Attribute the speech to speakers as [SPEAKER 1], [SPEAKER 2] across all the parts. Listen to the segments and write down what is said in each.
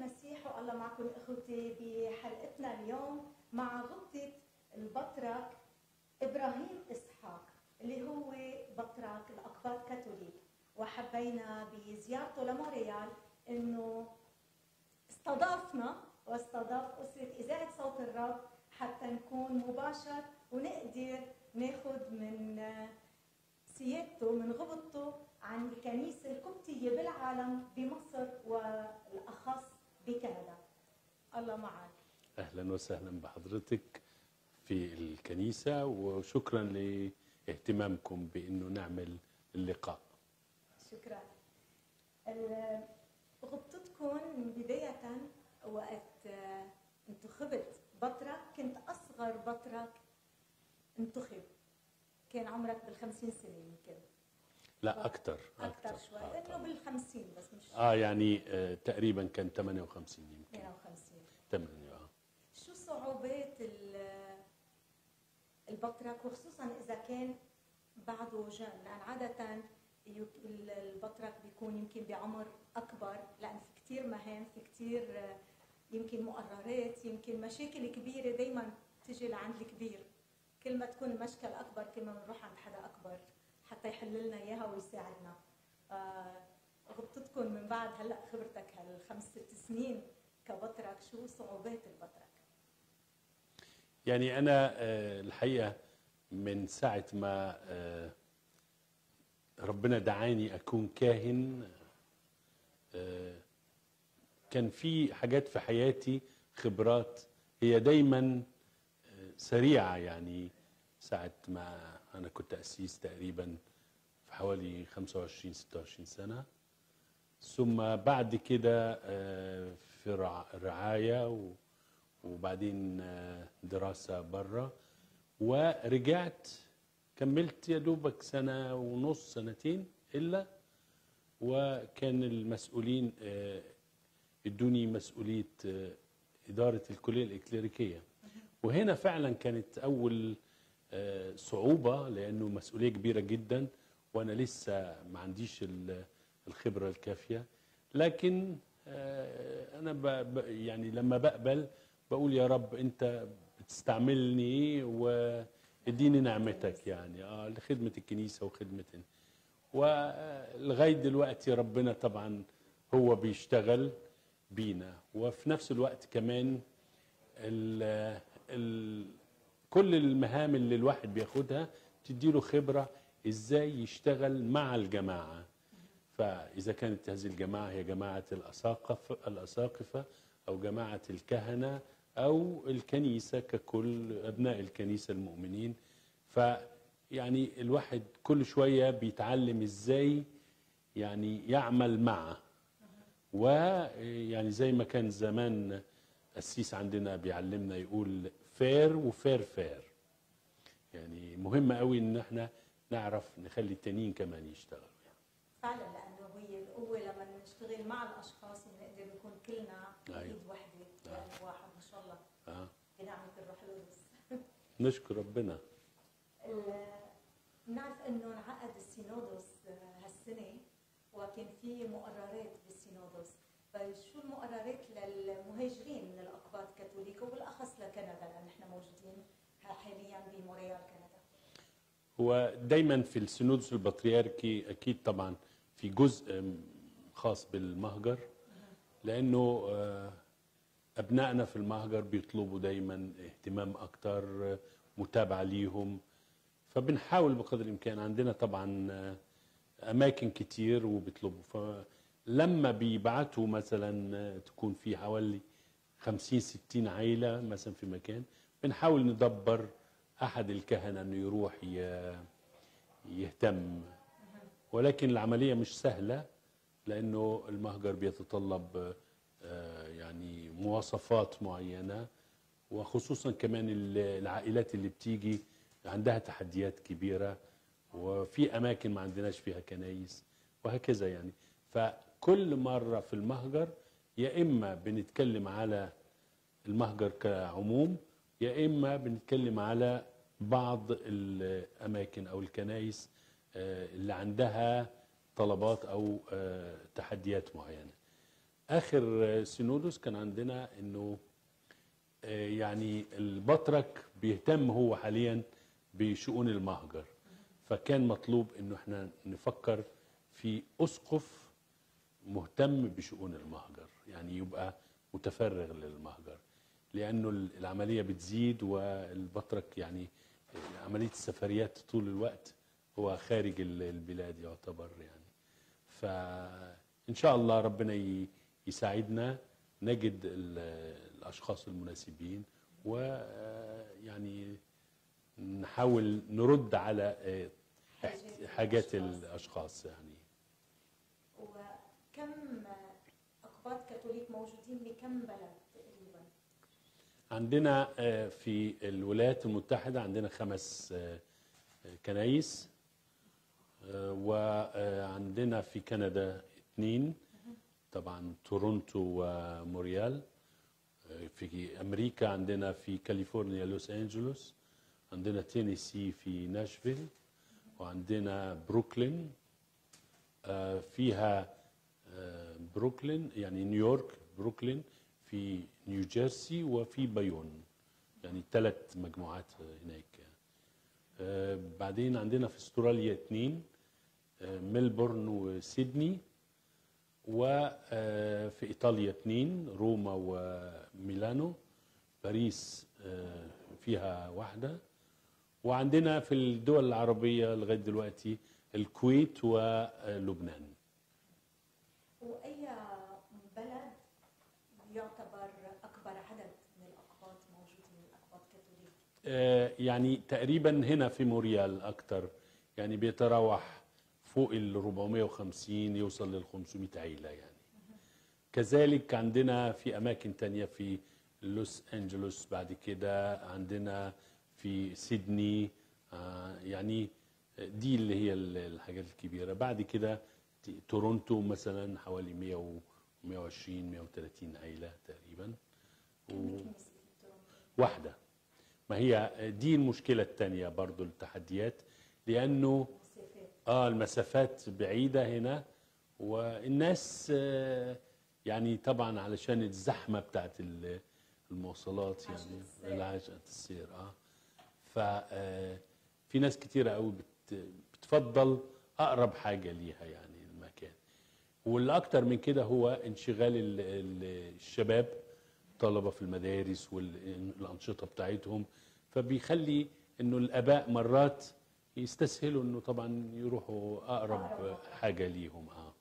[SPEAKER 1] المسيح والله معكم اخوتي بحلقتنا اليوم مع غبطة البطرك ابراهيم اسحاق اللي هو بطرك الاقباط كاثوليك وحبينا بزيارته لمونريال انه استضافنا واستضاف اسره اذاعه صوت الرب حتى نكون مباشر ونقدر ناخذ من سيادته من غبطته عن الكنيسه القبطيه بالعالم بمصر والاخص بكندا الله معك
[SPEAKER 2] اهلا وسهلا بحضرتك في الكنيسه وشكرا لاهتمامكم بانه نعمل اللقاء
[SPEAKER 1] شكرا ال- غبطتكم بداية وقت آه، انتخبت بطرك كنت أصغر بطرك انتخب كان عمرك بالخمسين سنة يمكن
[SPEAKER 2] لا اكثر
[SPEAKER 1] أكثر شوي
[SPEAKER 2] آه,
[SPEAKER 1] لأنه
[SPEAKER 2] طبعاً.
[SPEAKER 1] بالخمسين بس مش
[SPEAKER 2] اه يعني آه تقريبا كان 58 يمكن
[SPEAKER 1] 52
[SPEAKER 2] 8 اه
[SPEAKER 1] شو صعوبات ال- البطرك وخصوصا اذا كان بعده جن لان عاده يك- ال- البطرك بيكون يمكن بعمر اكبر لان في كثير مهام في كثير يمكن مقررات يمكن مشاكل كبيره دائما تجي لعند الكبير كل ما تكون المشكل اكبر كل ما بنروح عند حدا اكبر حتى يحل لنا اياها ويساعدنا آه، غبطتكم من بعد هلا خبرتك هالخمس ست سنين كبطرك شو صعوبات البطرك؟
[SPEAKER 2] يعني انا آه الحقيقه من ساعه ما آه ربنا دعاني اكون كاهن آه كان في حاجات في حياتي خبرات هي دايما آه سريعه يعني ساعه ما انا كنت اسيس تقريبا في حوالي 25 26 سنه ثم بعد كده آه، في رع- رعايه و- وبعدين آه، دراسه بره ورجعت كملت يا دوبك سنه ونص سنتين الا وكان المسؤولين آه، ادوني مسؤوليه آه، اداره الكليه الاكليريكيه وهنا فعلا كانت اول آه، صعوبه لانه مسؤوليه كبيره جدا وانا لسه ما عنديش ال- الخبره الكافيه لكن آه، انا ب ب- يعني لما بقبل بقول يا رب انت بتستعملني واديني نعمتك يعني اه لخدمه الكنيسه وخدمه ولغايه دلوقتي ربنا طبعا هو بيشتغل بينا وفي نفس الوقت كمان ال ال كل المهام اللي الواحد بياخدها تديله خبرة ازاي يشتغل مع الجماعة فإذا كانت هذه الجماعة هي جماعة الأساقفة, الأساقفة أو جماعة الكهنة أو الكنيسة ككل أبناء الكنيسة المؤمنين فيعني الواحد كل شوية بيتعلم ازاي يعني يعمل معه ويعني زي ما كان زمان السيس عندنا بيعلمنا يقول فير وفير فير يعني مهم قوي ان احنا نعرف نخلي التانيين كمان يشتغلوا يعني.
[SPEAKER 1] فعلا لانه هي القوه لما نشتغل مع الاشخاص بنقدر نكون كلنا
[SPEAKER 2] أيوة.
[SPEAKER 1] ايد وحده قلب واحد ما شاء الله
[SPEAKER 2] آه.
[SPEAKER 1] بنعمه الروح القدس
[SPEAKER 2] نشكر ربنا
[SPEAKER 1] ال- بنعرف انه انعقد السينودوس آه، هالسنه وكان في مقررات بالسينودوس فشو المقررات للمهاجرين من الاقباط كاثوليك وبالاخص لكندا لان احنا موجودين حاليا بمونريال كندا
[SPEAKER 2] هو دايما في السينودس البطريركي اكيد طبعا في جزء خاص بالمهجر لانه آه، ابنائنا في المهجر بيطلبوا دايما اهتمام اكتر آه، متابعه ليهم فبنحاول بقدر الامكان عندنا طبعا آه، اماكن كتير وبيطلبوا فلما بيبعتوا مثلا آه، تكون في حوالي 50 60 عيله مثلا في مكان بنحاول ندبر احد الكهنه انه يروح ي- يهتم ولكن العمليه مش سهله لانه المهجر بيتطلب آه، يعني مواصفات معينه وخصوصا كمان ال- العائلات اللي بتيجي عندها تحديات كبيره وفي اماكن ما عندناش فيها كنايس وهكذا يعني فكل مره في المهجر يا اما بنتكلم على المهجر كعموم يا اما بنتكلم على بعض الاماكن او الكنائس آه، اللي عندها طلبات او آه، تحديات معينه اخر سينودوس كان عندنا انه آه، يعني البطرك بيهتم هو حاليا بشؤون المهجر فكان مطلوب انه احنا نفكر في اسقف مهتم بشؤون المهجر يعني يبقى متفرغ للمهجر لانه العمليه بتزيد والبطرك يعني عمليه السفريات طول الوقت هو خارج ال- البلاد يعتبر يعني فان شاء الله ربنا ي- يساعدنا نجد ال- الاشخاص المناسبين ويعني نحاول نرد على آه، احت- حاجات الاشخاص يعني
[SPEAKER 1] وكم أقباط كاثوليك موجودين بكم بلد تقريبا؟
[SPEAKER 2] عندنا آه، في الولايات المتحدة عندنا خمس آه، آه، كنايس آه، وعندنا في كندا اثنين طبعا تورونتو وموريال آه، في أمريكا عندنا في كاليفورنيا لوس أنجلوس عندنا تينيسي في ناشفيل وعندنا بروكلين آه، فيها آه، بروكلين يعني نيويورك بروكلين في نيوجيرسي وفي بايون يعني ثلاث مجموعات هناك آه، بعدين عندنا في استراليا اثنين آه، ملبورن وسيدني وفي ايطاليا اثنين روما وميلانو باريس آه، فيها واحده وعندنا في الدول العربيه لغايه دلوقتي الكويت ولبنان
[SPEAKER 1] وأي بلد يعتبر أكبر عدد من الأقباط موجودين الأقباط كاثوليك؟
[SPEAKER 2] آه، يعني تقريبا هنا في موريال اكتر يعني بيتراوح فوق ال 450 يوصل لل 500 عيله يعني كذلك عندنا في اماكن تانية في لوس انجلوس بعد كده عندنا في سيدني آه، يعني دي اللي هي ال- الحاجات الكبيره بعد كده ت- تورونتو مثلا حوالي 100 و 120 130 عيله تقريبا
[SPEAKER 1] كم كنيسة في تورونتو؟
[SPEAKER 2] واحدة ما هي دي المشكلة الثانية برضو التحديات لأنه
[SPEAKER 1] مسافات
[SPEAKER 2] آه المسافات بعيدة هنا والناس آه، يعني طبعا علشان الزحمة بتاعت ال- المواصلات
[SPEAKER 1] عجلة
[SPEAKER 2] يعني
[SPEAKER 1] السير.
[SPEAKER 2] العجلة السير اه ف آه، في ناس كتيرة قوي بت- بتفضل أقرب حاجة ليها يعني المكان والأكتر من كده هو انشغال ال- ال- الشباب طلبة في المدارس والأنشطة بتاعتهم فبيخلي إنه الآباء مرات يستسهلوا إنه طبعا يروحوا أقرب
[SPEAKER 1] أقرب.
[SPEAKER 2] حاجة ليهم اه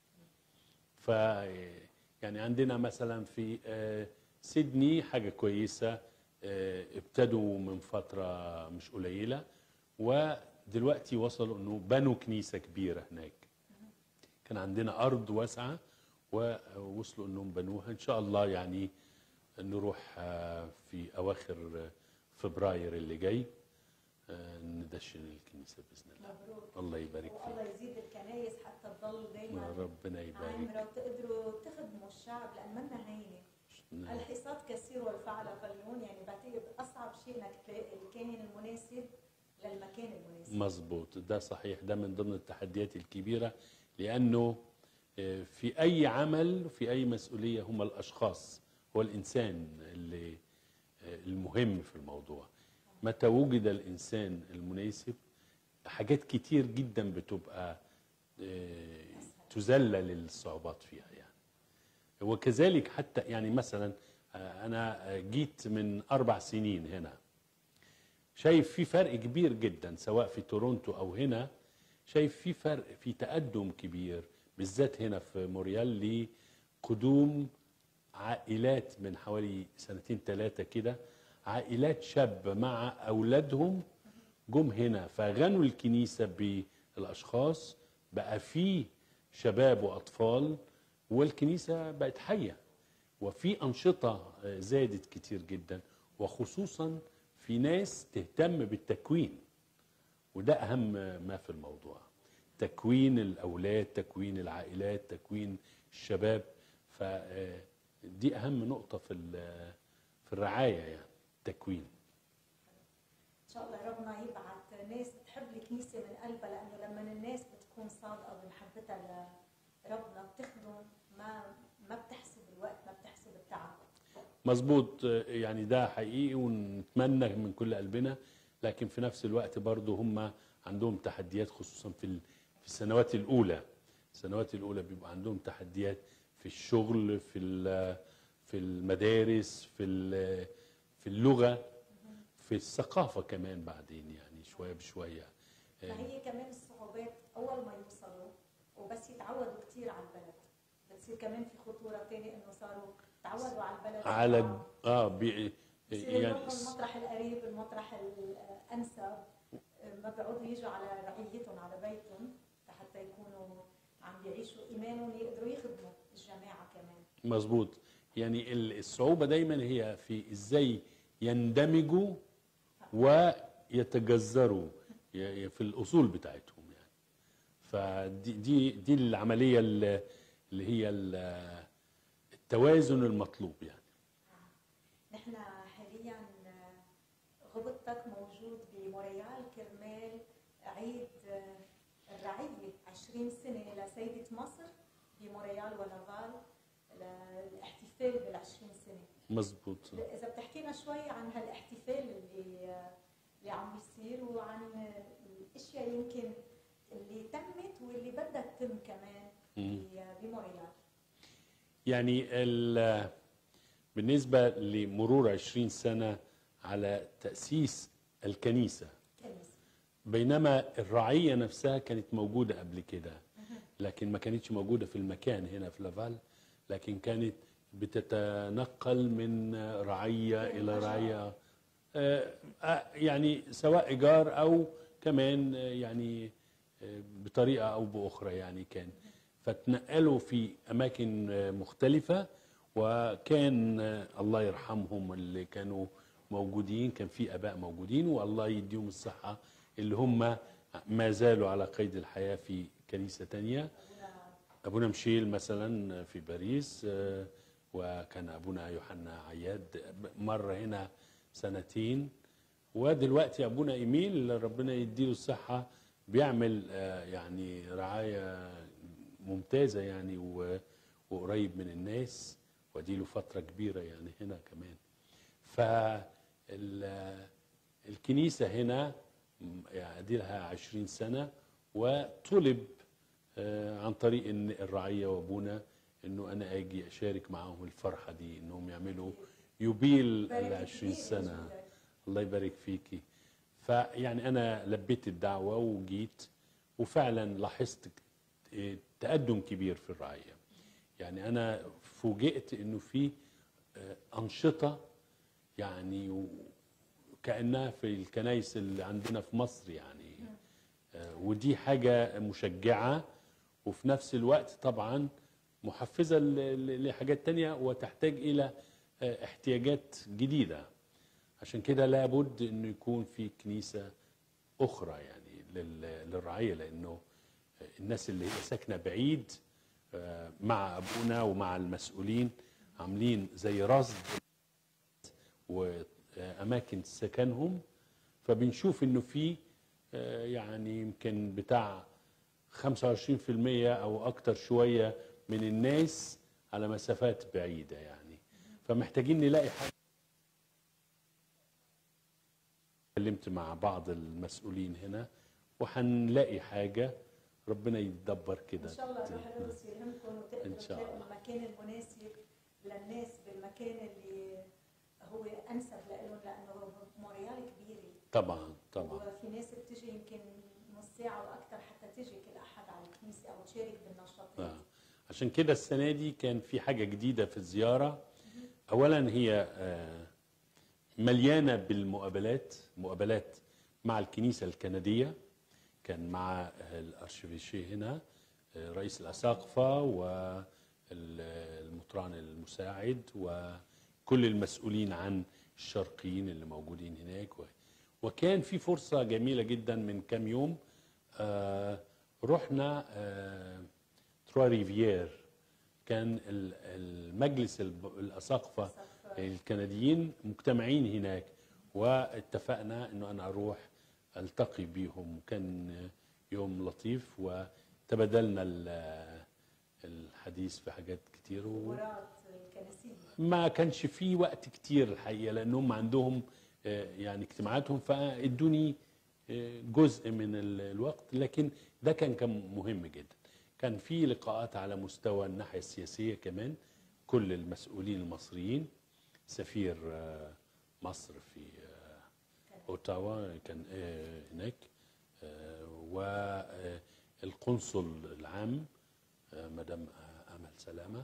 [SPEAKER 2] ف يعني عندنا مثلا في آه، سيدني حاجة كويسة آه، ابتدوا من فترة مش قليلة ودلوقتي وصلوا انه بنوا كنيسة كبيرة هناك كان عندنا أرض واسعة ووصلوا انهم بنوها ان شاء الله يعني نروح آه، في أواخر فبراير اللي جاي آه، ندشن الكنيسة بإذن الله
[SPEAKER 1] مبروك
[SPEAKER 2] الله يبارك فيك
[SPEAKER 1] والله يزيد الكنايس حتى تضل دائما
[SPEAKER 2] ربنا يبارك
[SPEAKER 1] عامرة وتقدروا تخدموا الشعب لأن منا هينة
[SPEAKER 2] نعم.
[SPEAKER 1] الحصاد كثير والفعل قليلون يعني بعتقد أصعب شيء إنك تلاقي الكاهن المناسب للمكان المناسب
[SPEAKER 2] مظبوط ده صحيح ده من ضمن التحديات الكبيرة لأنه آه، في أي عمل في أي مسؤولية هم الأشخاص هو الإنسان اللي آه، المهم في الموضوع متى وجد الإنسان المناسب حاجات كتير جدا بتبقى آه، تذلل الصعوبات فيها يعني وكذلك حتى يعني مثلا آه، أنا آه، جيت من أربع سنين هنا شايف في فرق كبير جدا سواء في تورونتو او هنا شايف في فرق في تقدم كبير بالذات هنا في موريال لقدوم عائلات من حوالي سنتين ثلاثة كده عائلات شابة مع أولادهم جم هنا فغنوا الكنيسة بالأشخاص بقى في شباب وأطفال والكنيسة بقت حية وفي أنشطة آه، زادت كتير جدا وخصوصا في ناس تهتم بالتكوين وده أهم ما في الموضوع تكوين الأولاد تكوين العائلات تكوين الشباب فدي أهم نقطة في ال- في الرعاية يعني التكوين
[SPEAKER 1] إن شاء الله ربنا يبعث ناس تحب الكنيسة من قلبها لأنه لما الناس بتكون صادقة بمحبتها لربنا بتخدم ما ما بتحسب
[SPEAKER 2] مظبوط آه، يعني ده حقيقي ونتمنى من كل قلبنا لكن في نفس الوقت برضو هم عندهم تحديات خصوصا في ال- في السنوات الاولى السنوات الاولى بيبقى عندهم تحديات في الشغل في ال- في المدارس في ال- في اللغه في الثقافه كمان بعدين يعني شويه بشويه
[SPEAKER 1] فهي كمان الصعوبات اول ما يوصلوا وبس يتعودوا كثير على البلد بتصير كمان في خطوره ثانيه انه صاروا تعودوا على البلد
[SPEAKER 2] على اه بي
[SPEAKER 1] بصير
[SPEAKER 2] يعني
[SPEAKER 1] يروحوا المطرح القريب المطرح الانسب ما بيقعدوا يجوا على رعيتهم على بيتهم لحتى يكونوا عم بيعيشوا ايمانهم يقدروا يخدموا الجماعه كمان
[SPEAKER 2] مظبوط يعني ال- الصعوبة دايما هي في ازاي يندمجوا ويتجذروا ي- في الأصول بتاعتهم يعني فدي دي دي العملية اللي اللي هي ال- التوازن المطلوب يعني
[SPEAKER 1] نحن حاليا غبطتك موجود بموريال كرمال عيد الرعية 20 سنة لسيدة مصر بموريال ولافال للاحتفال بال 20 سنة
[SPEAKER 2] مظبوط
[SPEAKER 1] إذا بتحكينا شوي عن هالاحتفال اللي اللي عم بيصير وعن الأشياء يمكن اللي تمت واللي بدها تتم كمان ب- بموريال
[SPEAKER 2] يعني ال- بالنسبة لمرور 20 سنة على تأسيس الكنيسة
[SPEAKER 1] كنيسة
[SPEAKER 2] بينما الرعية نفسها كانت موجودة قبل كده لكن ما كانتش موجودة في المكان هنا في لافال لكن كانت بتتنقل من رعية إلى رعية آه، آه، يعني سواء إيجار أو كمان آه، يعني آه، بطريقة أو بأخرى يعني كان فتنقلوا في أماكن آه، مختلفة وكان آه، الله يرحمهم اللي كانوا موجودين كان في آباء موجودين والله يديهم الصحة اللي هم ما زالوا على قيد الحياة في كنيسة تانية أبونا مشيل مثلا في باريس آه، وكان أبونا يوحنا عياد مر هنا سنتين ودلوقتي أبونا إيميل ربنا يديله الصحة بيعمل آه، يعني رعاية ممتازة يعني و- وقريب من الناس وديله فترة كبيرة يعني هنا كمان فالكنيسة هنا م- يعني دي لها عشرين سنة وطلب آه، عن طريق إن الرعية وابونا انه انا اجي اشارك معاهم الفرحة دي انهم يعملوا يوبيل
[SPEAKER 1] بارك
[SPEAKER 2] العشرين
[SPEAKER 1] كبير
[SPEAKER 2] سنة
[SPEAKER 1] وجودك.
[SPEAKER 2] الله يبارك فيكي فيعني انا لبيت الدعوة وجيت وفعلا لاحظت ك- تقدم كبير في الرعية يعني انا فوجئت انه في آه، انشطة يعني و- كانها في الكنايس اللي عندنا في مصر يعني آه، ودي حاجه مشجعه وفي نفس الوقت طبعا محفزه ل- ل- لحاجات تانية وتحتاج الى آه، احتياجات جديده عشان كده لابد انه يكون في كنيسه اخرى يعني لل- للرعيه لانه الناس اللي هي ساكنه بعيد آه، مع ابونا ومع المسؤولين عاملين زي رصد واماكن سكنهم فبنشوف انه في آه، يعني يمكن بتاع 25% او اكتر شويه من الناس على مسافات بعيده يعني فمحتاجين نلاقي حاجه اتكلمت مع بعض المسؤولين هنا وهنلاقي حاجه ربنا يتدبر كده
[SPEAKER 1] ان شاء الله الروح القدس يلهمكم وتقدروا
[SPEAKER 2] إن شاء
[SPEAKER 1] تلاقوا
[SPEAKER 2] الله.
[SPEAKER 1] المكان المناسب للناس بالمكان اللي هو انسب لهم لانه موريال كبيره
[SPEAKER 2] طبعا طبعا
[SPEAKER 1] وفي ناس بتجي يمكن نص ساعه واكثر حتى تجي كل احد على الكنيسه او تشارك بالنشاطات
[SPEAKER 2] آه. عشان كده السنة دي كان في حاجة جديدة في الزيارة أولا هي آه، مليانة بالمقابلات مقابلات مع الكنيسة الكندية كان مع آه، الأرشيفيشي هنا آه، رئيس الأساقفة والمطران المساعد وكل المسؤولين عن الشرقيين اللي موجودين هناك و- وكان في فرصة جميلة جدا من كام يوم آه، رحنا آه، تروا ريفيير كان ال- المجلس الب- الأساقفة الكنديين مجتمعين هناك واتفقنا انه انا اروح التقي بيهم كان يوم لطيف وتبادلنا ال- الحديث في حاجات كتير و...
[SPEAKER 1] خبرات الكنسيه
[SPEAKER 2] ما كانش في وقت كتير الحقيقه لانهم عندهم آه، يعني اجتماعاتهم فادوني آه، جزء من ال- الوقت لكن ده كان كان مهم جدا كان في لقاءات على مستوى الناحيه السياسيه كمان كل المسؤولين المصريين سفير آه، مصر في آه، اوتاوا كان آه، هناك والقنصل العام آه، مدام آه، امل سلامه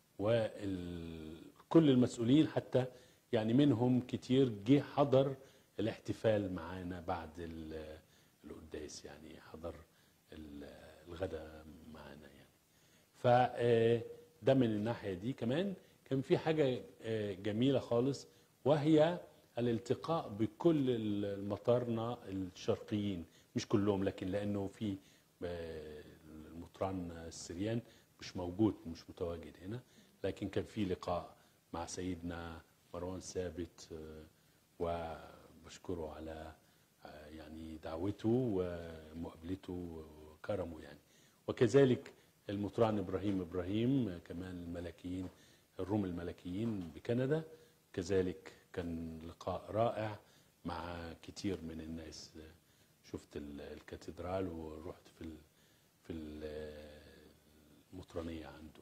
[SPEAKER 2] وكل المسؤولين حتى يعني منهم كتير جه حضر الاحتفال معانا بعد ال- القداس يعني حضر ال- الغداء معانا يعني فده من الناحيه دي كمان كان في حاجه آه، جميله خالص وهي الالتقاء بكل المطارنه الشرقيين مش كلهم لكن لانه في آه، المطران السريان مش موجود مش متواجد هنا لكن كان في لقاء مع سيدنا مروان ثابت آه، وبشكره على آه، يعني دعوته ومقابلته وكرمه يعني وكذلك المطران ابراهيم ابراهيم آه، كمان الملكيين الروم الملكيين بكندا كذلك كان لقاء رائع مع كتير من الناس آه، شفت ال- الكاتدرال ورحت في ال- في ال- المطرانيه عنده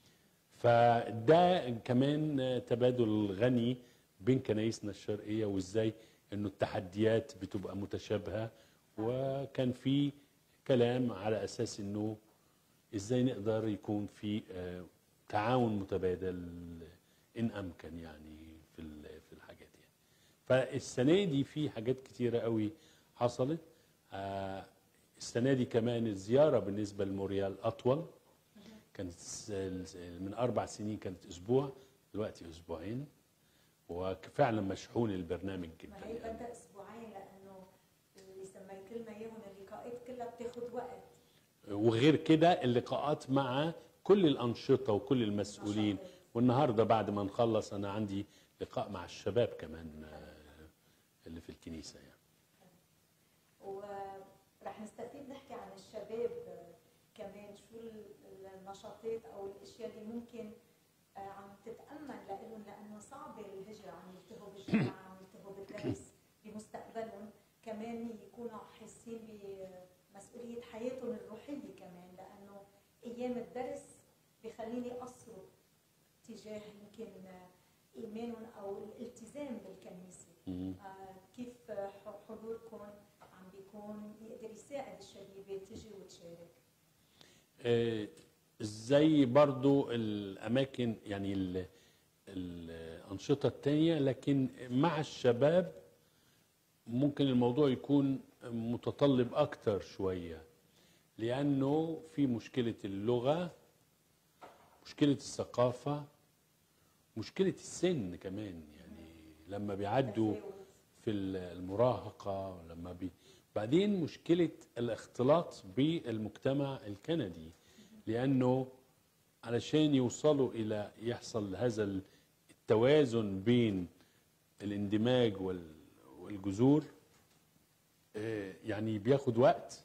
[SPEAKER 2] فده كمان تبادل غني بين كنايسنا الشرقيه وازاي انه التحديات بتبقى متشابهه وكان في كلام على اساس انه ازاي نقدر يكون في آه، تعاون متبادل ان امكن يعني في ال- في الحاجات يعني فالسنه دي في حاجات كتيره قوي حصلت آه، السنه دي كمان الزياره بالنسبه لموريال اطول كانت س- من اربع سنين كانت اسبوع دلوقتي اسبوعين وفعلا مشحون البرنامج
[SPEAKER 1] ما
[SPEAKER 2] جدا
[SPEAKER 1] هي
[SPEAKER 2] يعني.
[SPEAKER 1] بدها اسبوعين لانه اللي سميت لنا اياهم اللقاءات كلها بتاخذ وقت
[SPEAKER 2] وغير كده اللقاءات مع كل الانشطه وكل المسؤولين
[SPEAKER 1] نشاطات.
[SPEAKER 2] والنهارده بعد ما نخلص انا عندي لقاء مع الشباب كمان آه، اللي في الكنيسه يعني
[SPEAKER 1] ورح نستفيد نحكي عن الشباب آه، كمان شو ال- النشاطات او الاشياء اللي ممكن آه، عم تتامل لهم لانه صعبه الهجره عم يلتهوا بالجامعه عم يلتهوا بالدرس بمستقبلهم كمان يكونوا حاسين بمسؤوليه حياتهم الروحيه كمان لانه ايام الدرس بخليني يقصروا تجاه يمكن آه، ايمانهم او الالتزام بالكنيسه
[SPEAKER 2] مم.
[SPEAKER 1] آه، كيف ح- حضوركم عم بيكون يقدر يساعد الشبيبه تجي وتشارك
[SPEAKER 2] آه، زي برضو الاماكن يعني ال- الانشطه التانية لكن مع الشباب ممكن الموضوع يكون متطلب اكتر شويه لانه في مشكله اللغه مشكله الثقافه مشكله السن كمان يعني لما بيعدوا
[SPEAKER 1] تفاوت.
[SPEAKER 2] في المراهقة لما بي بعدين مشكلة الاختلاط بالمجتمع الكندي لأنه علشان يوصلوا إلى يحصل هذا التوازن بين الاندماج وال- والجذور آه، يعني بياخد وقت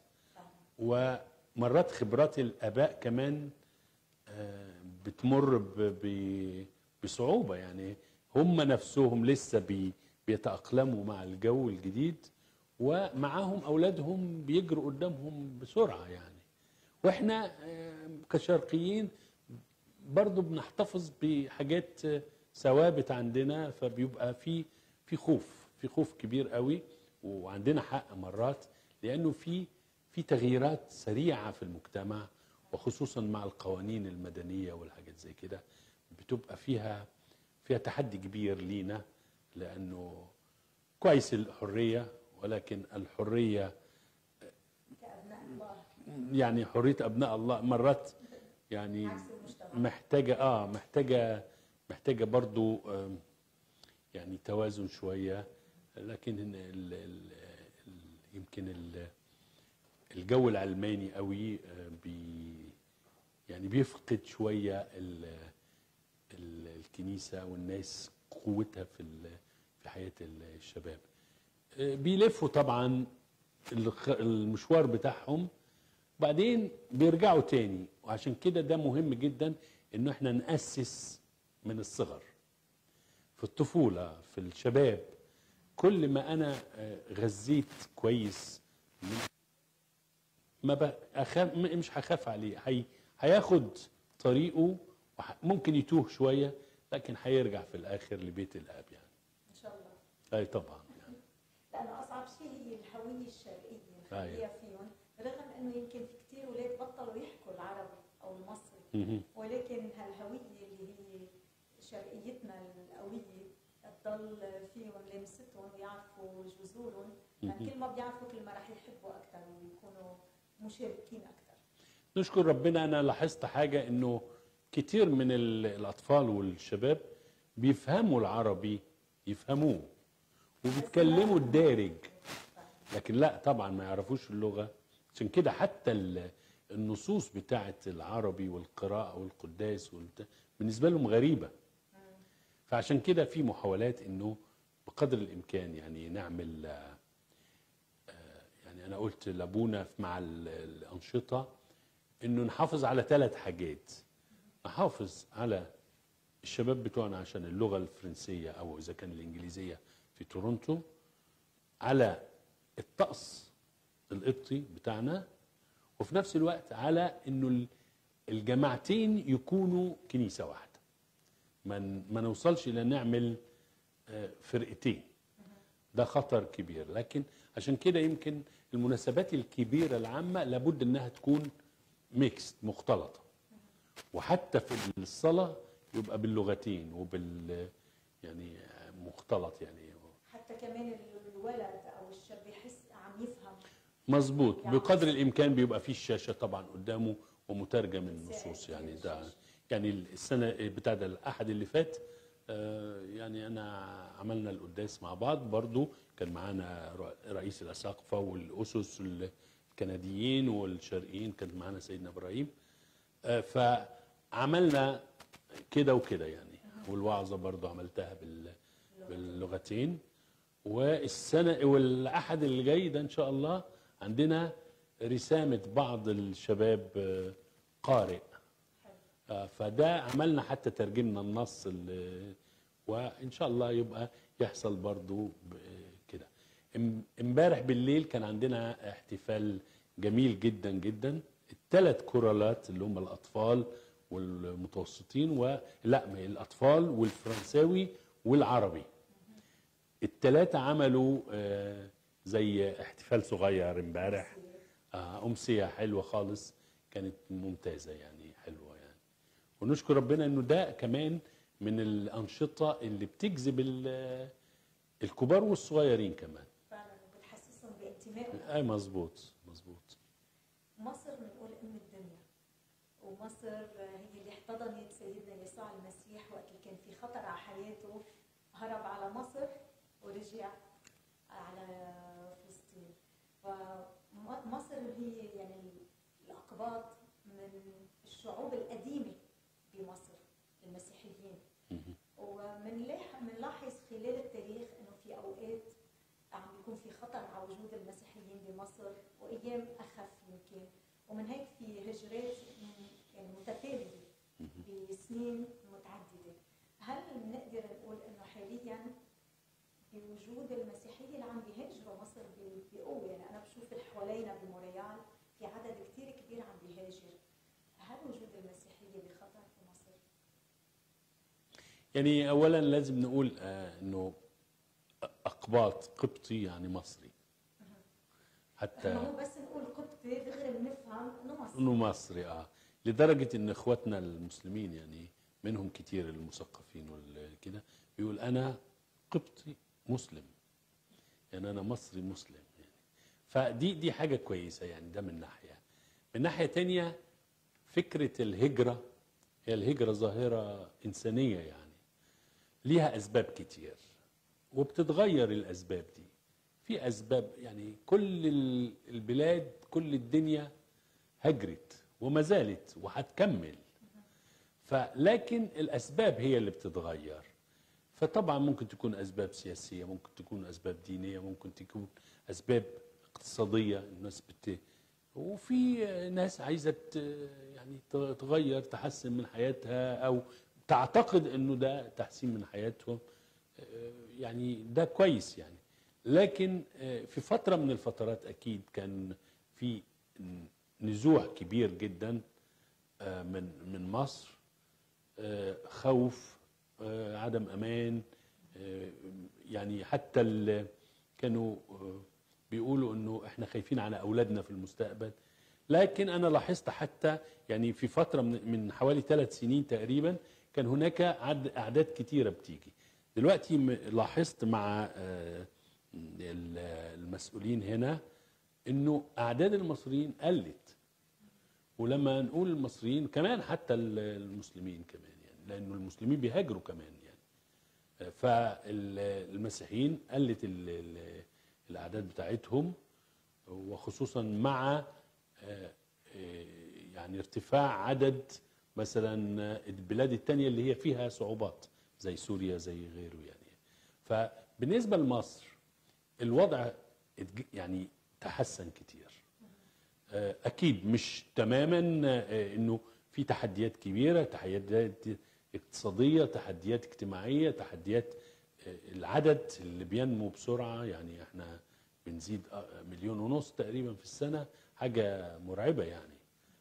[SPEAKER 2] ومرات خبرات الآباء كمان آه، بتمر ب- ب- بصعوبة يعني هم نفسهم لسه بي بيتأقلموا مع الجو الجديد ومعاهم أولادهم بيجروا قدامهم بسرعة يعني وإحنا آه، كشرقيين برضو بنحتفظ بحاجات آه، ثوابت عندنا فبيبقى في في خوف في خوف كبير قوي وعندنا حق مرات لانه في في تغييرات سريعه في المجتمع وخصوصا مع القوانين المدنيه والحاجات زي كده بتبقى فيها فيها تحدي كبير لينا لانه كويس الحريه ولكن الحريه
[SPEAKER 1] كابناء الله
[SPEAKER 2] يعني حريه ابناء الله مرات يعني
[SPEAKER 1] عكس المجتمع
[SPEAKER 2] محتاجه اه محتاجه محتاجه برضو آم، يعني توازن شويه لكن ال ال ال ال يمكن ال الجو العلماني قوي آه، بي يعني بيفقد شويه ال ال الكنيسه والناس قوتها في ال- في حياه الشباب آه، بيلفوا طبعا الخ- المشوار بتاعهم بعدين بيرجعوا تاني وعشان كده ده مهم جدا انه احنا نأسس من الصغر في الطفولة في الشباب كل ما أنا آه، غذيت كويس من ما ب- أخاف م- مش هخاف عليه هي هياخد طريقه وح- ممكن يتوه شوية لكن هيرجع في الآخر لبيت الآب يعني
[SPEAKER 1] ان شاء الله
[SPEAKER 2] أي طبعا يعني
[SPEAKER 1] لانه اصعب شيء هي الهويه الشرقيه نخليها
[SPEAKER 2] أيوة.
[SPEAKER 1] فيهم رغم انه يمكن في كثير اولاد بطلوا يحكوا العربي او المصري
[SPEAKER 2] مهم.
[SPEAKER 1] ولكن هالهويه اللي هي شرقيتنا القويه تضل فيهم لمستهم ويعرفوا جذورهم يعني كل ما بيعرفوا كل ما رح يحبوا اكثر ويكونوا مشاركين اكثر
[SPEAKER 2] نشكر ربنا انا لاحظت حاجه انه كتير من ال- الاطفال والشباب بيفهموا العربي يفهموه وبيتكلموا الدارج لكن لا طبعا ما يعرفوش اللغه عشان كده حتى ال- النصوص بتاعه العربي والقراءه والقداس والبتاع بالنسبه لهم غريبه فعشان كده في محاولات انه بقدر الامكان يعني نعمل آه، يعني انا قلت لابونا مع ال- الانشطه انه نحافظ على ثلاث حاجات نحافظ على الشباب بتوعنا عشان اللغه الفرنسيه او اذا كان الانجليزيه في تورونتو على الطقس القبطي بتاعنا وفي نفس الوقت على انه ال- الجماعتين يكونوا كنيسه واحده ما ن- ما نوصلش الى نعمل آه، فرقتين ده خطر كبير لكن عشان كده يمكن المناسبات الكبيرة العامة لابد انها تكون ميكس مختلطة وحتى في الصلاة يبقى باللغتين وبال يعني مختلط يعني
[SPEAKER 1] حتى كمان الولد او الشاب يحس عم يفهم
[SPEAKER 2] مظبوط
[SPEAKER 1] يعني-
[SPEAKER 2] بقدر الامكان بيبقى فيه الشاشة طبعا قدامه ومترجم النصوص يعني ده يعني السنة بتاع ده الاحد اللي فات آه، يعني انا عملنا القداس مع بعض برضو كان معانا ر- رئيس الاساقفه والاسس الكنديين والشرقيين كان معانا سيدنا ابراهيم آه، فعملنا كده وكده يعني والوعظه برضو عملتها بال باللغتين والسنه والاحد اللي جاي ده ان شاء الله عندنا رسامه بعض الشباب آه، قارئ آه، فده عملنا حتى ترجمنا النص ال- وان شاء الله يبقى يحصل برضو ب- كده ام- امبارح بالليل كان عندنا احتفال جميل جدا جدا الثلاث كورالات اللي هم الاطفال والمتوسطين ولا ما هي الاطفال والفرنساوي والعربي الثلاثه عملوا آه، زي احتفال صغير امبارح آه، امسيه حلوه خالص كانت ممتازه يعني حلوه يعني ونشكر ربنا انه ده كمان من الانشطه اللي بتجذب ال- الكبار والصغيرين كمان
[SPEAKER 1] فعلا وبتحسسهم بانتمائهم
[SPEAKER 2] اي مظبوط مظبوط
[SPEAKER 1] مصر بنقول ام الدنيا ومصر هي اللي احتضنت سيدنا يسوع المسيح وقت اللي كان في خطر على حياته هرب على مصر ورجع على فلسطين فمصر هي يعني الاقباط من الشعوب القديمه بمصر المسيحيين ومنلاح- منلاحظ خلال التاريخ انه في اوقات عم بيكون في خطر على وجود المسيحيين بمصر وايام اخف يمكن ومن هيك في هجرات م- يعني متتاليه بسنين متعدده هل بنقدر نقول انه حاليا بوجود المسيحيه اللي عم بيهاجروا مصر ب- بقوه يعني انا بشوف اللي حوالينا بموريال في عدد كثير كبير عم بيهاجر هل وجود المسيحيه بخطر في مصر؟
[SPEAKER 2] يعني اولا لازم نقول آه، انه اقباط قبطي يعني مصري حتى
[SPEAKER 1] ما هو بس نقول قبطي دغري بنفهم انه مصر
[SPEAKER 2] انه مصري اه لدرجه ان اخواتنا المسلمين يعني منهم كتير المثقفين والكده بيقول انا قبطي مسلم يعني انا مصري مسلم يعني فدي دي حاجه كويسه يعني ده من ناحيه من ناحيه تانية فكره الهجره هي الهجره ظاهره انسانيه يعني ليها اسباب كتير وبتتغير الاسباب دي في اسباب يعني كل ال- البلاد كل الدنيا هجرت وما زالت وهتكمل فلكن الاسباب هي اللي بتتغير فطبعا ممكن تكون اسباب سياسيه ممكن تكون اسباب دينيه ممكن تكون اسباب اقتصاديه الناس بت وفي ناس عايزه ت- يعني ت- تغير تحسن من حياتها او تعتقد انه ده تحسين من حياتهم آه، يعني ده كويس يعني لكن آه، في فتره من الفترات اكيد كان في نزوع كبير جدا آه، من من مصر آه، خوف آه، عدم امان آه، يعني حتى ال- كانوا آه، بيقولوا انه احنا خايفين على اولادنا في المستقبل لكن انا لاحظت حتى يعني في فتره من من حوالي ثلاث سنين تقريبا كان هناك عد اعداد كتيره بتيجي دلوقتي م- لاحظت مع آه، ال- المسؤولين هنا انه اعداد المصريين قلت ولما نقول المصريين كمان حتى ال- المسلمين كمان يعني لانه المسلمين بيهاجروا كمان يعني فالمسيحيين قلت ال- ال- الاعداد بتاعتهم وخصوصا مع آه، آه، يعني ارتفاع عدد مثلا البلاد التانية اللي هي فيها صعوبات زي سوريا زي غيره يعني فبالنسبة لمصر الوضع اتج- يعني تحسن كتير آه، اكيد مش تماما آه، انه في تحديات كبيره تحديات اقتصاديه تحديات اجتماعيه تحديات آه، العدد اللي بينمو بسرعه يعني احنا بنزيد آه، مليون ونص تقريبا في السنه حاجه مرعبه يعني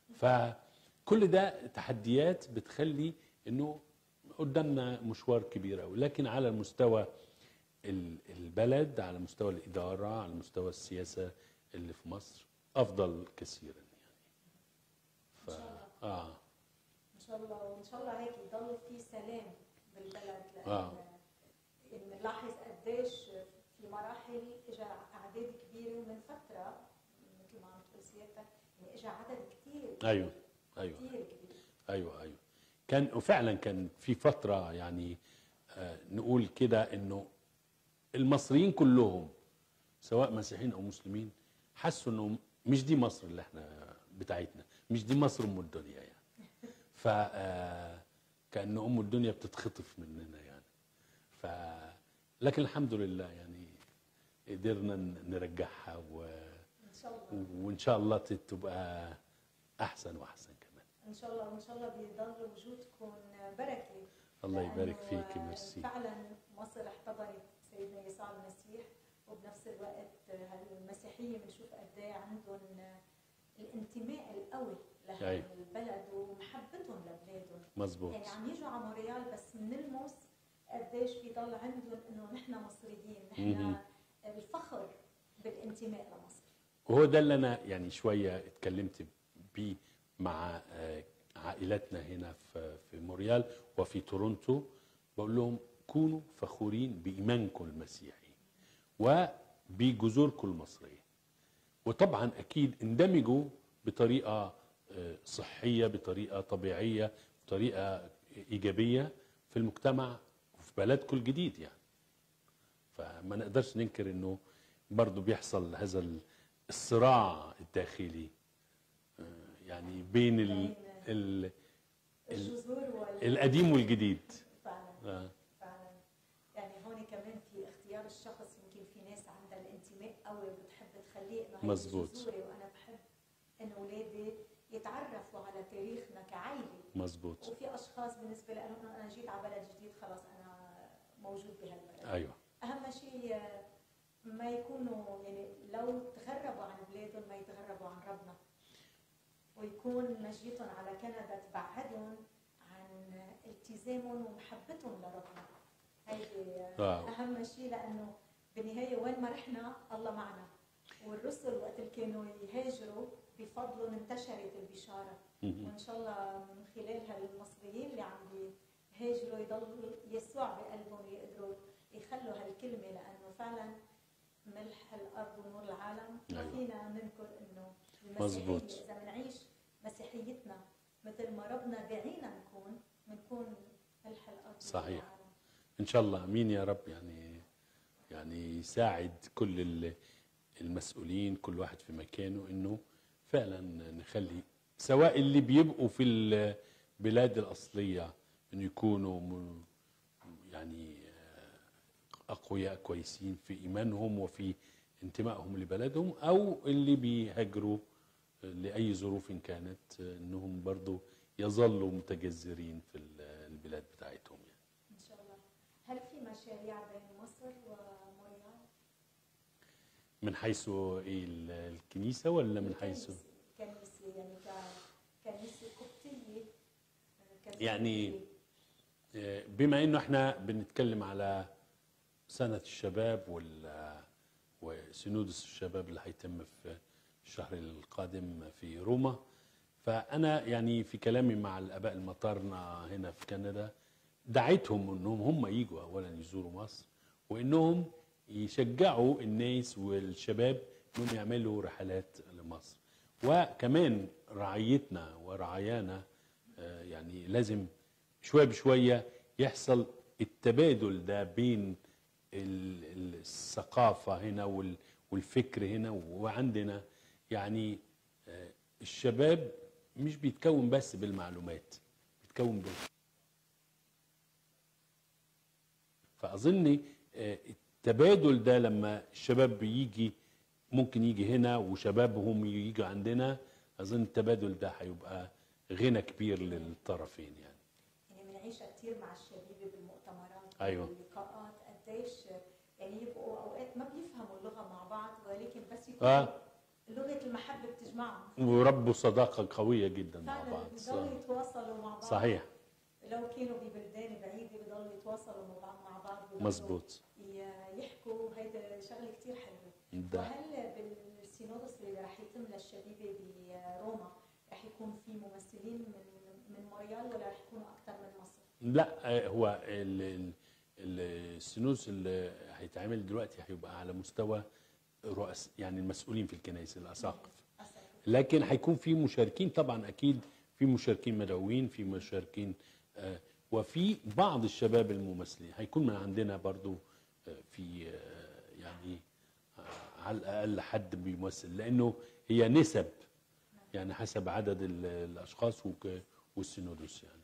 [SPEAKER 2] فكل ده تحديات بتخلي انه قدامنا مشوار كبير قوي لكن على المستوى ال- البلد على مستوى الإدارة على مستوى السياسة اللي في مصر أفضل كثيرا يعني ف... آه.
[SPEAKER 1] ان شاء الله وان شاء الله هيك يضل في سلام بالبلد لان
[SPEAKER 2] آه.
[SPEAKER 1] بنلاحظ قديش في مراحل اجى اعداد كبيره ومن فتره مثل ما عم تقول سيادتك يعني اجى عدد كثير
[SPEAKER 2] أيوه أيوه
[SPEAKER 1] كثير كبير
[SPEAKER 2] ايوه ايوه كان وفعلا كان في فتره يعني آه نقول كده انه المصريين كلهم سواء مسيحيين او مسلمين حسوا انه مش دي مصر اللي احنا بتاعتنا مش دي مصر ام الدنيا يعني ف آه، كأن ام الدنيا بتتخطف مننا يعني ف لكن الحمد لله يعني قدرنا ن- نرجعها و...
[SPEAKER 1] ان شاء الله
[SPEAKER 2] وان شاء الله تبقى احسن واحسن كمان
[SPEAKER 1] ان شاء الله وان شاء الله بيضل وجودكم بركه
[SPEAKER 2] الله يبارك
[SPEAKER 1] لأنه
[SPEAKER 2] فيك ميرسي
[SPEAKER 1] فعلا مصر احتضنت سيدنا يسوع المسيح وبنفس الوقت المسيحيه بنشوف قد ايه عندهم الانتماء القوي لهذا
[SPEAKER 2] أيوة.
[SPEAKER 1] البلد ومحبتهم لبلادهم
[SPEAKER 2] مظبوط
[SPEAKER 1] يعني عم يجوا على مونريال بس بنلمس قديش بيضل عندهم انه نحن مصريين
[SPEAKER 2] مهم.
[SPEAKER 1] نحن الفخر بالانتماء لمصر
[SPEAKER 2] وهو ده اللي انا يعني شويه اتكلمت بيه مع آه، عائلتنا هنا في في موريال وفي تورونتو بقول لهم كونوا فخورين بايمانكم المسيحي وبجذوركم المصريه وطبعا اكيد اندمجوا بطريقه آه، صحيه بطريقه طبيعيه بطريقه ايجابيه في المجتمع وفي بلدكم الجديد يعني فما نقدرش ننكر انه برضه بيحصل هذا ال- الصراع الداخلي آه، يعني بين ال ال
[SPEAKER 1] الجذور وال
[SPEAKER 2] القديم والجديد
[SPEAKER 1] فعلا
[SPEAKER 2] آه،
[SPEAKER 1] فعلا يعني هون كمان في اختيار الشخص يمكن في ناس عندها الانتماء قوي وبتحب تخليه انه هي
[SPEAKER 2] مزبوط.
[SPEAKER 1] جذوري وانا بحب ان اولادي يتعرفوا على تاريخنا كعائله
[SPEAKER 2] مظبوط
[SPEAKER 1] وفي اشخاص بالنسبه لهم انه انا جيت على بلد جديد خلص انا موجود بهالبلد
[SPEAKER 2] ايوه
[SPEAKER 1] اهم شيء آه، ما يكونوا يعني لو تغربوا عن بلادهم ما يتغربوا عن ربنا ويكون مجيتهم على كندا تبعدهم عن التزامهم ومحبتهم لربنا هيدي آه،
[SPEAKER 2] واو.
[SPEAKER 1] اهم شيء لانه بالنهايه وين ما رحنا الله معنا والرسل وقت اللي كانوا يهاجروا بفضلهم انتشرت البشاره
[SPEAKER 2] مهم.
[SPEAKER 1] وان شاء الله من خلال هالمصريين اللي عم بيهاجروا يضل يسوع بقلبهم يقدروا يخلوا هالكلمه لانه فعلا ملح الارض ونور العالم ما
[SPEAKER 2] أيوة.
[SPEAKER 1] فينا ننكر انه
[SPEAKER 2] مزبوط.
[SPEAKER 1] المسيحيه اذا بنعيش مسيحيتنا مثل ما ربنا داعينا نكون بنكون ملح الارض ونور
[SPEAKER 2] صحيح.
[SPEAKER 1] العالم
[SPEAKER 2] ان شاء الله امين يا رب يعني يعني يساعد كل ال- المسؤولين كل واحد في مكانه انه فعلا نخلي سواء اللي بيبقوا في البلاد الاصليه انه يكونوا م- يعني آه، اقوياء كويسين في ايمانهم وفي انتمائهم لبلدهم او اللي بيهاجروا لاي ظروف كانت انهم برضو يظلوا متجذرين في البلاد بتاعتهم
[SPEAKER 1] مشاريع بين مصر وموريال
[SPEAKER 2] من حيث ايه ال- الكنيسه ولا من حيث
[SPEAKER 1] الكنيسة- كنيسة يعني ك- كنيسة قبطية آه، كنيسة
[SPEAKER 2] يعني
[SPEAKER 1] قبطية.
[SPEAKER 2] آه، بما انه احنا بنتكلم على سنه الشباب وال وسينودس الشباب اللي هيتم في الشهر القادم في روما فانا يعني في كلامي مع الاباء المطارنه هنا في كندا دعيتهم انهم هم يجوا اولا يزوروا مصر وانهم يشجعوا الناس والشباب انهم يعملوا رحلات لمصر وكمان رعيتنا ورعايانا آه، يعني لازم شويه بشويه يحصل التبادل ده بين ال- ال- الثقافه هنا وال- والفكر هنا وعندنا يعني آه، الشباب مش بيتكون بس بالمعلومات بيتكون بال فاظن آه، التبادل ده لما الشباب بيجي ممكن يجي هنا وشبابهم يجي عندنا اظن التبادل ده هيبقى غنى كبير للطرفين يعني
[SPEAKER 1] يعني بنعيشها كثير مع الشبيبة بالمؤتمرات
[SPEAKER 2] أيوة.
[SPEAKER 1] باللقاءات قديش يعني يبقوا اوقات ما بيفهموا اللغة مع بعض ولكن بس يكون
[SPEAKER 2] آه.
[SPEAKER 1] لغة المحبة بتجمعهم
[SPEAKER 2] وربوا صداقه قويه جدا مع
[SPEAKER 1] فعلا
[SPEAKER 2] بعض
[SPEAKER 1] بيضلوا يتواصلوا مع بعض
[SPEAKER 2] صحيح
[SPEAKER 1] لو كانوا ببلدان بعيدة بيضلوا يتواصلوا مع بعض مع بعض بيضلوا
[SPEAKER 2] مزبوط
[SPEAKER 1] ي- يحكوا هيدا شغلة كثير حلوة
[SPEAKER 2] ده
[SPEAKER 1] وهل بالسينودس اللي رح يتم للشبيبة بروما رح يكون في ممثلين من من موريال ولا رح يكونوا أكثر من مصر؟
[SPEAKER 2] لا آه، هو ال- ال- ال- السينوس اللي هيتعمل دلوقتي هيبقى على مستوى رؤس يعني المسؤولين في الكنائس الاساقف
[SPEAKER 1] أسف.
[SPEAKER 2] لكن هيكون في مشاركين طبعا اكيد في مشاركين مدعوين في مشاركين آه، وفي بعض الشباب الممثلين هيكون من عندنا برضو آه، في آه، يعني آه، على الاقل حد بيمثل لانه هي نسب يعني حسب عدد ال- الاشخاص وك- والسينودوس يعني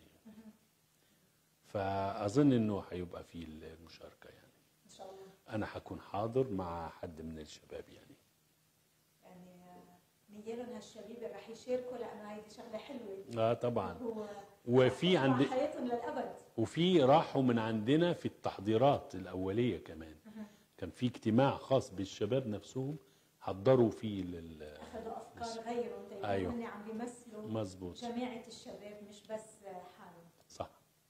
[SPEAKER 2] فاظن انه هيبقى في المشاركه يعني
[SPEAKER 1] إن شاء الله
[SPEAKER 2] انا هكون حاضر مع حد من الشباب يعني
[SPEAKER 1] يعني آه، نيالهم هالشبيبة رح يشاركوا لأنه هيدي شغلة حلوة
[SPEAKER 2] اه طبعا
[SPEAKER 1] هو
[SPEAKER 2] وفي
[SPEAKER 1] مع
[SPEAKER 2] عند
[SPEAKER 1] حياتهم للأبد
[SPEAKER 2] وفي راحوا من عندنا في التحضيرات الاوليه كمان كان في اجتماع خاص بالشباب نفسهم حضروا فيه لل
[SPEAKER 1] أخذوا أفكار غيرهم تيكونوا
[SPEAKER 2] أيوة.
[SPEAKER 1] هن عم بيمثلوا
[SPEAKER 2] مظبوط
[SPEAKER 1] جماعة الشباب مش بس آه، حالهم
[SPEAKER 2] صح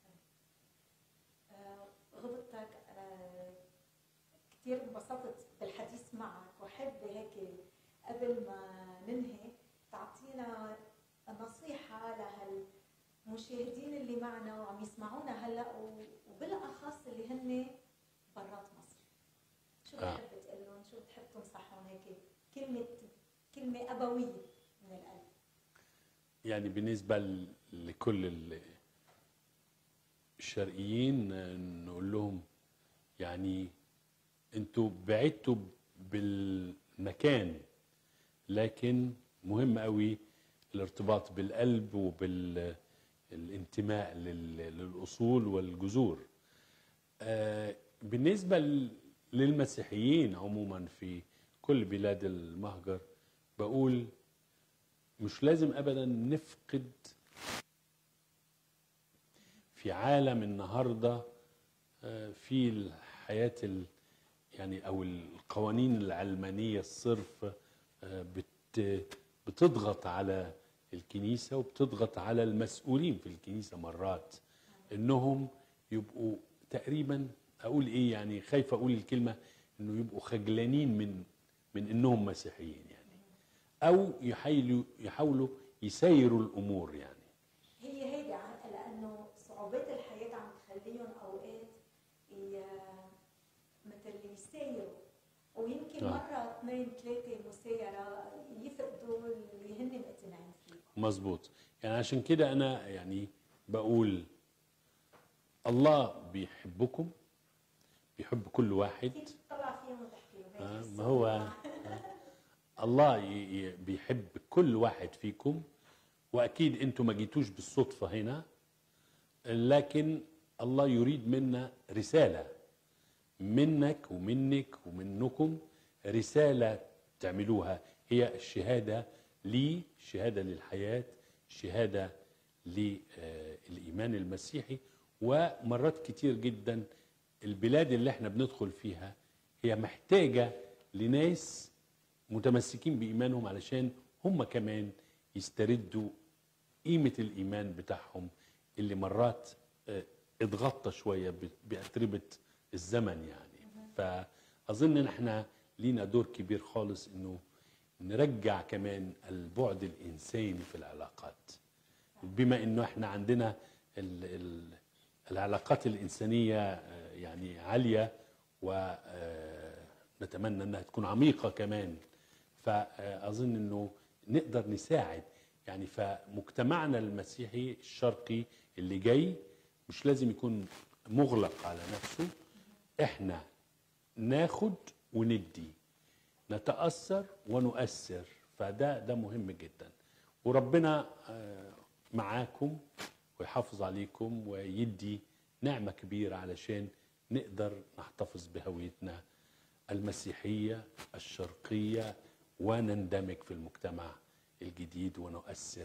[SPEAKER 1] آه، غبطتك آه، كثير انبسطت بالحديث معك وحب هيك قبل ما ننهي تعطينا نصيحة لهالمشاهدين اللي معنا وعم يسمعونا هلا و- وبالاخص اللي هن برات مصر شو
[SPEAKER 2] آه.
[SPEAKER 1] بتحب تقول لهم شو بتحب تنصحهم هيك كلمة كلمة أبوية من القلب
[SPEAKER 2] يعني بالنسبه ل- لكل ال- الشرقيين آه، نقول لهم يعني انتوا بعدتوا بالمكان لكن مهم قوي الارتباط بالقلب وبالانتماء للاصول والجذور آه، بالنسبه ل- للمسيحيين عموما في كل بلاد المهجر بقول مش لازم ابدا نفقد في عالم النهارده آه، في الحياه ال يعني او القوانين العلمانيه الصرف آه، بت بتضغط على الكنيسه وبتضغط على المسؤولين في الكنيسه مرات انهم يبقوا تقريبا اقول ايه يعني خايف اقول الكلمه انه يبقوا خجلانين من من انهم مسيحيين يعني او يحاولوا يحاولوا يسيروا الامور يعني
[SPEAKER 1] هي هيدي عن- لانه صعوبات الحياه عم تخليهم اوقات ي- مثل يسايروا ويمكن
[SPEAKER 2] آه.
[SPEAKER 1] مره اثنين ثلاثه مسايره يفقدوا اللي هن مقتنعين فيه
[SPEAKER 2] مظبوط يعني عشان كده انا يعني بقول الله بيحبكم بيحب كل واحد
[SPEAKER 1] فيك تطلع فيهم وتحكي لهم
[SPEAKER 2] آه،
[SPEAKER 1] هيك
[SPEAKER 2] ما هو آه، الله ي- ي- بيحب كل واحد فيكم واكيد انتم ما جيتوش بالصدفه هنا لكن الله يريد منا رساله منك ومنك ومنكم رساله تعملوها هي الشهاده لي شهاده للحياه شهاده للايمان المسيحي ومرات كتير جدا البلاد اللي احنا بندخل فيها هي محتاجة لناس متمسكين بإيمانهم علشان هم كمان يستردوا قيمة الإيمان بتاعهم اللي مرات آه، اتغطى شوية ب- بأتربة الزمن يعني فأظن إن احنا لينا دور كبير خالص إنه نرجع كمان البعد الإنساني في العلاقات بما إنه احنا عندنا ال ال العلاقات الإنسانية آه، يعني عالية ونتمنى أنها تكون عميقة كمان فأظن أنه نقدر نساعد يعني فمجتمعنا المسيحي الشرقي اللي جاي مش لازم يكون مغلق على نفسه احنا ناخد وندي نتأثر ونؤثر فده ده مهم جدا وربنا آه، معاكم ويحافظ عليكم ويدي نعمة كبيرة علشان نقدر نحتفظ بهويتنا المسيحية الشرقية ونندمج في المجتمع الجديد ونؤثر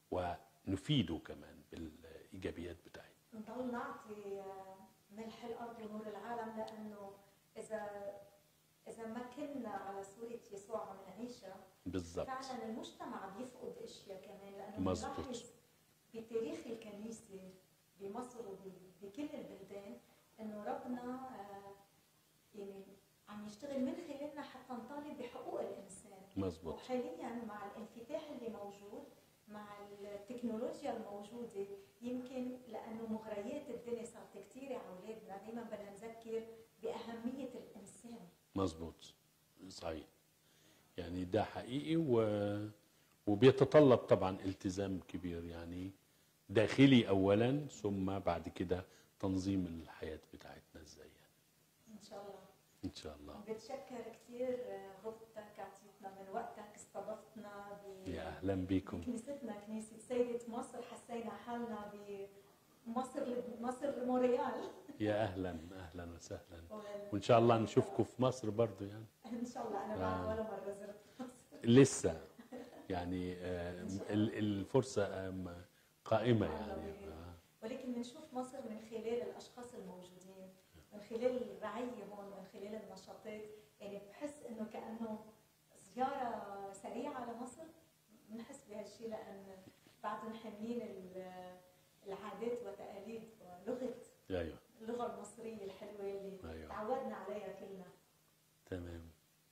[SPEAKER 2] ونفيده كمان بالإيجابيات بتاعتنا
[SPEAKER 1] نضل نعطي آه، ملح الارض ونور العالم لانه اذا اذا ما كنا على صوره يسوع عم نعيشها
[SPEAKER 2] بالظبط
[SPEAKER 1] فعلا المجتمع بيفقد اشياء كمان لانه
[SPEAKER 2] مزبوط.
[SPEAKER 1] بنلاحظ بتاريخ الكنيسه بمصر وبكل البلدان انه ربنا آه، يعني عم يشتغل من خلالنا حتى نطالب بحقوق الانسان
[SPEAKER 2] مظبوط
[SPEAKER 1] وحاليا مع الانفتاح اللي موجود مع التكنولوجيا الموجودة يمكن لأنه مغريات الدنيا صارت كثيرة على أولادنا دايما بدنا نذكر بأهمية الإنسان
[SPEAKER 2] مظبوط صحيح يعني ده حقيقي و... وبيتطلب طبعا التزام كبير يعني داخلي اولا ثم بعد كده تنظيم الحياه بتاعتنا ازاي يعني
[SPEAKER 1] إن شاء الله
[SPEAKER 2] ان شاء الله
[SPEAKER 1] بتشكر كثير غبتك أعطيتنا من وقتك استضفتنا ب...
[SPEAKER 2] يا اهلا بكم
[SPEAKER 1] كنيستنا كنيسة سيدة مصر حسينا حالنا بمصر مصر مونريال
[SPEAKER 2] يا اهلا اهلا وسهلا
[SPEAKER 1] وال-
[SPEAKER 2] وان شاء الله نشوفكم في مصر برضو يعني
[SPEAKER 1] إن شاء الله أنا
[SPEAKER 2] آه.
[SPEAKER 1] بعد ولا مرة زرت مصر
[SPEAKER 2] لسه يعني آه، ال- الفرصه آم، قائمه يعني آه.
[SPEAKER 1] ولكن بنشوف مصر من خلال الاشخاص الموجودين من خلال الرعيه هون من خلال النشاطات يعني بحس انه كانه زياره سريعه لمصر بنحس بهالشيء لان بعدهم حاملين ال- العادات وتقاليد ولغه
[SPEAKER 2] ايوه
[SPEAKER 1] اللغه المصريه الحلوه اللي
[SPEAKER 2] أيوة.
[SPEAKER 1] تعودنا عليها كلنا
[SPEAKER 2] تمام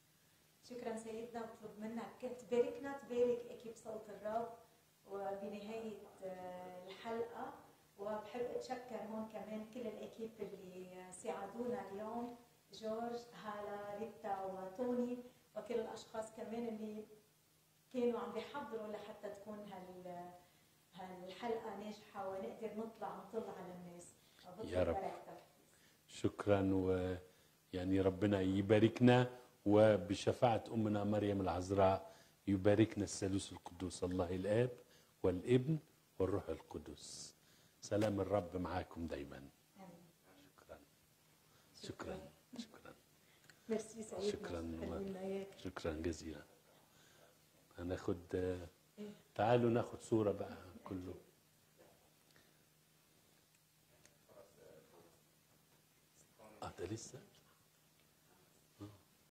[SPEAKER 1] شكرا سيدنا بطلب منك تباركنا تبارك اكيب صوت الرب وبنهايه آه، الحلقه وبحب اتشكر هون كمان كل الاكيب اللي ساعدونا اليوم جورج هالا ريتا وتوني وكل الاشخاص كمان اللي كانوا عم بيحضروا لحتى تكون هال هالحلقه ناجحه ونقدر نطلع نطل على الناس وبطلب
[SPEAKER 2] يا رب.
[SPEAKER 1] بركتك.
[SPEAKER 2] شكرا ويعني ربنا يباركنا وبشفاعة أمنا مريم العذراء يباركنا الثالوث القدوس الله الآب والابن والروح القدس سلام الرب معاكم دايما
[SPEAKER 1] آمين.
[SPEAKER 2] شكرا شكرا شكرا
[SPEAKER 1] ميرسي سيدنا
[SPEAKER 2] شكراً.
[SPEAKER 1] خلينا اياك
[SPEAKER 2] شكرا جزيلا هناخد تعالوا ناخد صورة بقى كله اه ده لسه